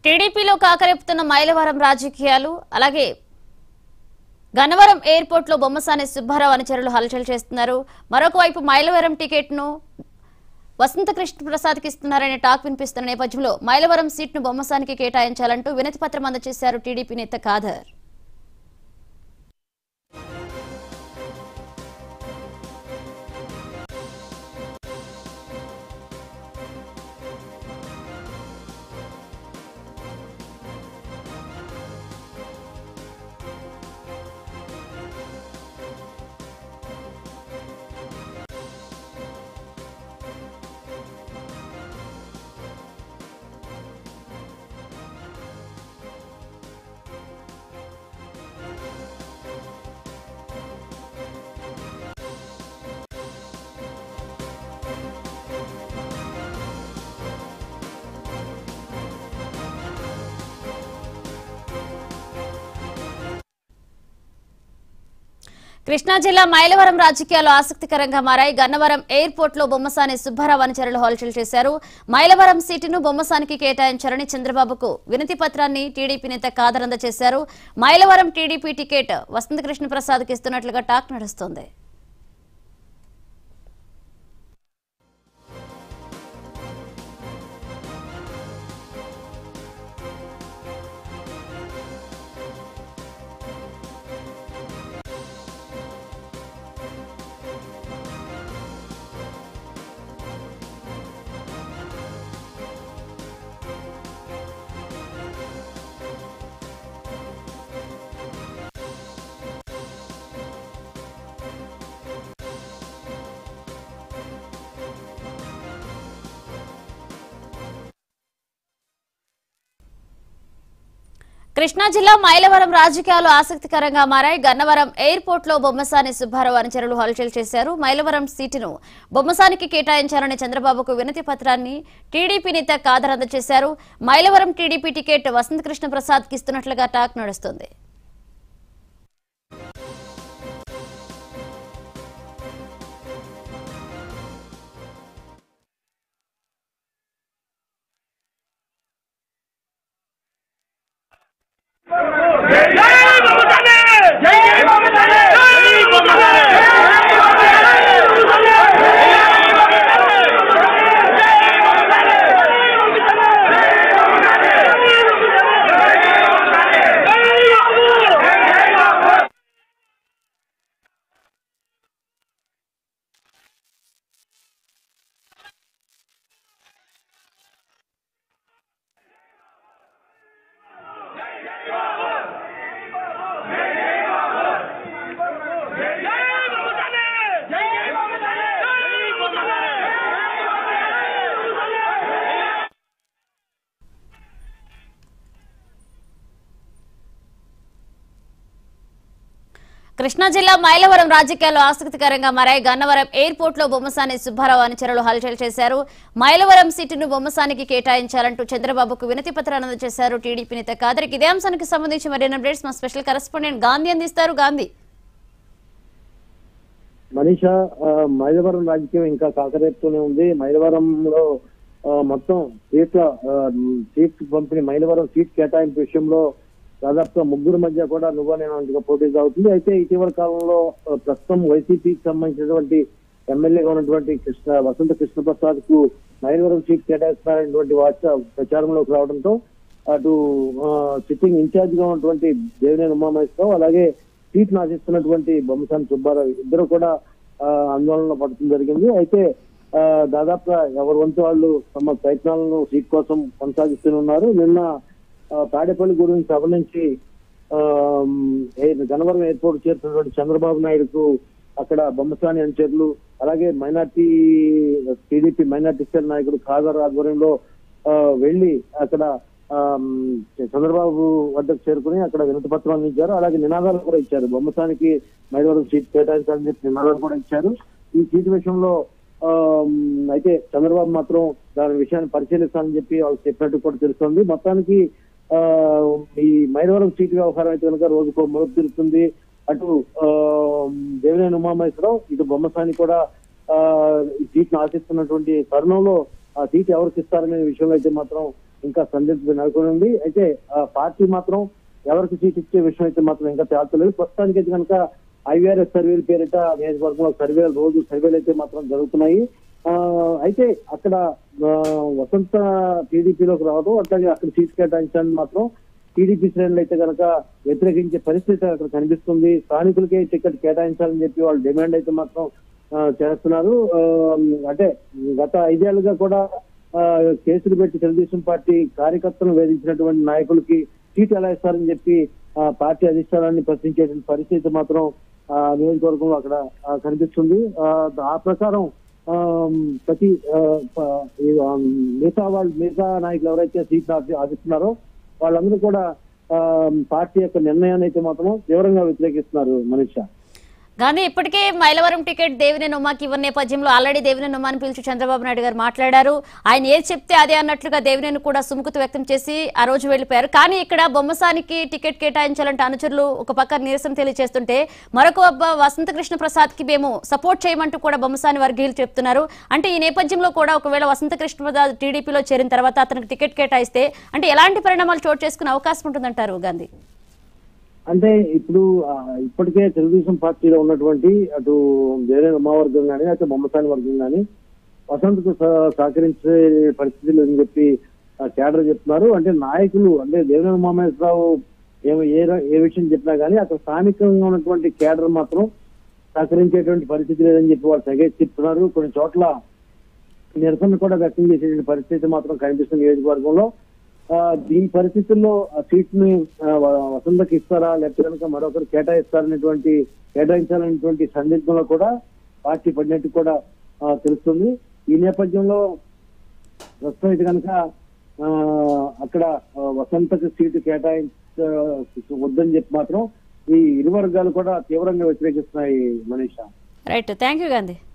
టీడీపీలో కాకరేపుతున్న మైలవరం రాజకీయాలు అలాగే గన్నవరం ఎయిర్పోర్ట్ లో బొమ్మసాని సుబ్బారావు అనుచరులు హల్చల్ చేస్తున్నారు మరొక వైపు మైలవరం టికెట్ ను వసంత కృష్ణ ప్రసాద్ కి ఇస్తున్నారనే టాక్ వినిపిస్తున్న నేపథ్యంలో మైలవరం సీట్ ను బొమ్మసానికి కేటాయించాలంటూ వినతి పత్రం అందజేశారు టీడీపీ నేత ఖాదర్ కృష్ణా జిల్లా మైలవరం రాజకీయాలు ఆసక్తికరంగా మారాయి గన్నవరం ఎయిర్పోర్ట్ లో బొమ్మసాని సుబ్బారావు అనుచరులు హల్చల్ చేశారు మైలవరం సీటును బొమ్మసానికి కేటాయించారని చంద్రబాబుకు వినతి పత్రాన్ని టీడీపీ నేత ఖాదర్ అందజేశారు మైలవరం టీడీపీ టికెట్ వసంతకృష్ణ ప్రసాద్ కి ఇస్తున్నట్లుగా టాక్ నడుస్తోంది కృష్ణా జిల్లా మైలవరం రాజకీయాలు ఆసక్తికరంగా మారాయి గన్నవరం ఎయిర్పోర్ట్ లో బొమ్మసాని సుబ్బారావు అనుచరులు హల్చల్ చేశారు మైలవరం సీటును బొమ్మసానికి కేటాయించాలని చంద్రబాబుకు వినతి పత్రాన్ని టీడీపీ నేత ఖాదర్ అందజేశారు మైలవరం టీడీపీ టికెట్ వసంతకృష్ణ ప్రసాద్ కి ఇస్తున్నట్లుగా టాక్ నడుస్తోంది జై మమతానే జై జై మమతానే జై మమతానే జై మమతానే జై జై మమతానే జై మమతానే కృష్ణా జిల్లా మైలవరం రాజకీయాలు ఆసక్తికరంగా మారాయి గన్నవరం ఎయిర్పోర్ట్ లో బొమ్మసాని సుబ్బారావు అనుచరులు హల్చల్ చేశారు మైలవరం సీటును బొమ్మసానికి కేటాయించాలంటూ చంద్రబాబుకు వినతి పత్రాన్ని అందజేశారు టీడీపీ నేత కాదరికి ఇదే అంశానికి సంబంధించి మరిన్ని అప్డేట్స్ మా స్పెషల్ కరెస్పాండెంట్ గాంధీ అందిస్తారు గాంధీ మనీష ఆ, మైలవరం రాజకీయం ఇంకా కాకరేపుతూనే ఉంది మైలవరంలో ఆ, మొత్తం సీట్ల ఆ, సీట్ పంపిణీ మైలవరం సీట్ కేటాయింపు విషయంలో దాదాపుగా ముగ్గురు మధ్య కూడా నువ్వు నేను అంతగా పోటీ సాగుతుంది అయితే ఇటీవల కాలంలో ఆ, ప్రస్తుతం వైసీపీకి సంబంధించినటువంటి ఎమ్మెల్యేగా ఉన్నటువంటి కృష్ణ వసంత కృష్ణప్రసాద్ కు మైలవరం సీట్ కేటాయిస్తున్నారనేటువంటి వార్త ప్రచారంలోకి రావడంతో అటు సిట్టింగ్ ఇన్ఛార్జ్ గా ఉన్నటువంటి దేవినేని ఉమామహేశ్వరరావు అలాగే సీట్ ఆశిస్తున్నటువంటి బొమ్మసాని సుబ్బారావు ఇద్దరు కూడా ఆ, ఆందోళనలో పడటం జరిగింది అయితే ఆ, దాదాపుగా ఎవరి వంతు వాళ్ళు తమ ప్రయత్నాలను సీట్ కోసం కొనసాగిస్తూనే ఉన్నారు నిన్న ఆ, తాడేపల్లి గురించి సభ నుంచి ఆ, ఏ- గన్నవరం ఎయిర్పోర్ట్ చేరుతున్నటువంటి చంద్రబాబు నాయుడుకు అక్కడ బొమ్మసాని అనుచరులు అలాగే మైనార్టీ టీడీపీ మైనార్టీ సెల్ నాయకుడు ఖాదర్ ఆధ్వర్యంలో ఆ, వెళ్లి అక్కడ ఆ, చంద్రబాబు వద్దకు చేరుకుని అక్కడ వినతి పత్రం అందించారు అలాగే నినాదాలు కూడా ఇచ్చారు బొమ్మసానికి మైలవరం సీట్ కేటాయించాలని చెప్పి నినాదాలు కూడా ఇచ్చారు ఈ సీటు విషయంలో ఆ, అయితే చంద్రబాబు మాత్రం దాని విషయాన్ని పరిశీలిస్తానని చెప్పి వాళ్ళు చెప్పినట్టు కూడా తెలుస్తుంది మొత్తానికి ఆ, ఈ మైలవరం సీటు వ్యవహారం అయితే కనుక రోజుకో మలుపు తిరుగుతుంది అటు ఆ, దేవినేని ఉమామహేశ్వరరావు ఇటు బొమ్మసాని కూడా ఆ, ఈ సీట్ను ఆశిస్తున్నటువంటి తరుణంలో ఆ సీట్ ఎవరికి ఇస్తారనే విషయంలో అయితే మాత్రం ఇంకా సందిగ్ధత నెలకొని ఉంది అయితే ఆ, పార్టీ మాత్రం ఎవరికి సీట్ ఇచ్చే విషయం అయితే మాత్రం ఇంకా తేల్చలేదు ప్రస్తుతానికి అయితే కనుక ఐవీఆర్ఎస్ సర్వేల పేరిట నియోజకవర్గంలో సర్వేలు రోజు సర్వేలు అయితే మాత్రం జరుగుతున్నాయి ఆ, అయితే అక్కడ ఆ, వసంత టీడీపీలోకి రావడం అట్లాగే అక్కడ సీట్ కేటాయించడానికి మాత్రం టీడీపీ శ్రేణులు అయితే కనుక వ్యతిరేకించే పరిస్థితి అక్కడ కనిపిస్తుంది స్థానికులకే టికెట్ కేటాయించాలని చెప్పి వాళ్ళు డిమాండ్ అయితే మాత్రం ఆ, చేస్తున్నారు ఆ, అంటే గత ఐదేళ్లుగా కూడా ఆ, కేసులు పెట్టి తెలుగుదేశం పార్టీ కార్యకర్తలను వేధించినటువంటి నాయకులకి సీట్ ఎలా ఇస్తారని చెప్పి ఆ, పార్టీ అధిష్టానాన్ని ప్రశ్నించేటువంటి పరిస్థితి మాత్రం ఆ, నియోజకవర్గంలో అక్కడ ఆ, కనిపిస్తుంది ఆ, ఆ ప్రకారం ఆ, ప్రతి ఆ, ప- ఈ, ఆ, మిగతా వాళ్ళు మిగతా నాయకులు ఎవరైతే సీట్ ఆశి- ఆశిస్తున్నారో వాళ్ళందరూ కూడా ఆ, పార్టీ యొక్క నిర్ణయాన్ని అయితే మాత్రం తీవ్రంగా వ్యతిరేకిస్తున్నారు మనీషా గాంధీ ఇప్పటికే మైలవరం టికెట్ దేవినేని ఉమాకి ఇవ్వని నేపథ్యంలో ఆల్రెడీ దేవినేని ఉమాని పిలిచి చంద్రబాబు నాయుడు గారు మాట్లాడారు ఆయన ఏది చెప్తే అదే అన్నట్లుగా దేవినేని కూడా సుముఖత వ్యక్తం చేసి ఆ రోజు వెళ్లిపోయారు కానీ ఇక్కడ బొమ్మసానికి టికెట్ కేటాయించాలంటే అనుచరులు ఒక పక్క నిరసన తెలియజేస్తుంటే మరొక వబ్బ వసంతకృష్ణ ప్రసాద్ కి మేము సపోర్ట్ చేయమంటూ కూడా బొమ్మసాని వర్గీయులు చెప్తున్నారు అంటే ఈ నేపథ్యంలో కూడా ఒకవేళ వసంతకృష్ణ ప్రసాద్ టీడీపీలో చేరిన తర్వాత అతనికి టికెట్ కేటాయిస్తే అంటే ఎలాంటి పరిణామాలు చోటు చేసుకునే అవకాశం ఉంటుందంటారు గాంధీ అంటే ఇప్పుడు ఆ, ఇప్పటికే తెలుగుదేశం పార్టీలో ఉన్నటువంటి అటు వేరే ఉమావర్గం కానీ అయితే బొమ్మసాని వర్గం కానీ వసంత్కు సహ- సహకరించే పరిస్థితి లేదని చెప్పి ఆ, కేడర్ చెప్తున్నారు అంటే నాయకులు అంటే దేవేంద్ర ఉమామేశ్వరరావు ఏమో ఏ ర- ఏ విషయం చెప్పినా కానీ అక్కడ స్థానికంగా ఉన్నటువంటి కేడర్ మాత్రం సహకరించేటువంటి పరిస్థితి లేదని చెప్పి వాళ్ళు తెగేసి చెప్తున్నారు కొన్ని చోట్ల నిరసన కూడా వ్యక్తం చేసేటువంటి పరిస్థితి మాత్రం కనిపిస్తుంది నియోజకవర్గంలో ఆ, దీని పరిస్థితుల్లో ఆ సీట్ ని ఆ, వ- వసంతకి ఇస్తారా లేకపోతే కనుక మరొకరు కేటాయిస్తారనేటువంటి కేటాయించాలనేటువంటి సందిగ్ధంలో కూడా పార్టీ పడినట్టు కూడా ఆ, తెలుస్తుంది ఈ నేపథ్యంలో ప్రస్తుతం అయితే కనుక ఆ, అక్కడ ఆ, వసంతకి సీటు కేటాయించ వద్దని చెప్పి మాత్రం ఈ ఇరు వర్గాలు కూడా తీవ్రంగా వ్యతిరేకిస్తున్నాయి Manisha right thank you Gandhi